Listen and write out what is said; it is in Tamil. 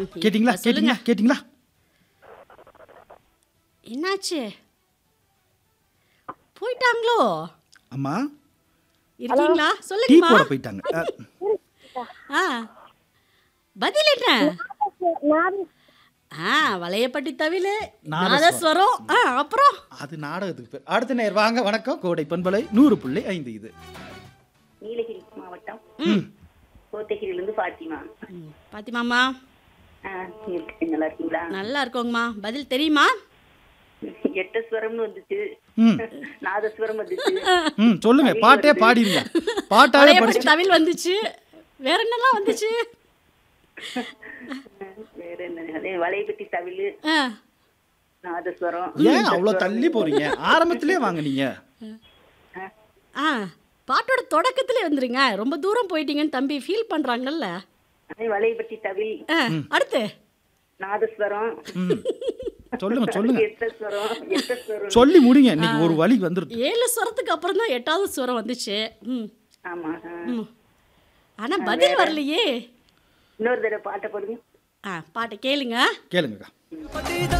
கேட்டிங்களா இப்ப சொல்லுங்க. கேட்டிங்களா கேட்டிங்களா என்னாச்சு போயிட்டாங்களோ அம்மா இருக்கீங்களா டீ சொல்லுங்கம்மா போட போயிட்டாங்க அஹ், ஆ பதில் என்ன ஆ வளையப்பட்டி தவிழு நாதஸ்வரம். நாதஸ்வரம் ஆ அப்புறம் அது நாடகத்துக்கு பேர் அடுத்த நேர் வாங்க வணக்கம் கோடை பண்பலை நூறு புள்ளி ஐந்து இது நீலகிரி மாவட்டம் ம் கோத்தகிரியிலிருந்து பாத்திமா ம், பாத்திமாம்மா ஆ, இருக்கு. நல்லா இருக்கீங்களா நல்லா இருக்கோங்கம்மா பதில் தெரியுமா எட்டஸ்வரம்னு வந்துச்சு ம் நாதஸ்வரம் வந்துச்சு ம் சொல்லுங்க பாட்டே பாடிருங்க பாட்டாவே வளையப்பட்டி படிச்சு தவில் வந்துச்சு வேற என்னலாம் வந்துச்சு வேற என்ன அதே வளையப்பட்டி தவிழு ஆ, நாதஸ்வரம் ஏன் அவ்வளோ தள்ளி போறீங்க ஆரம்பத்திலே வாங்க நீங்க ஆ பாட்டோட தொடக்கத்திலே வந்துருங்க ரொம்ப தூரம் போயிட்டீங்கன்னு தம்பி ஃபீல் பண்றாங்கல்ல அதே வளையப்பட்டி தவில் ஆ, அடுத்து நாதஸ்வரம் ம் சொல்லுங்க சொல்லுங்க எட்டஸ்வரம் எட்டஸ்வரம் சொல்லி முடிங்க இன்னைக்கு ஒரு வழி வந்துருது ஏழு ஸ்வரத்துக்கு அப்புறம் தான் எட்டாவது ஸ்வரம் வந்துச்சு ம் ஆமா ஆ. ம். ஆனா பதில் வரலையே இன்னொரு தடவை பாட்டை போடுங்க ஆ பாட்டை கேளுங்க கேளுங்கக்கா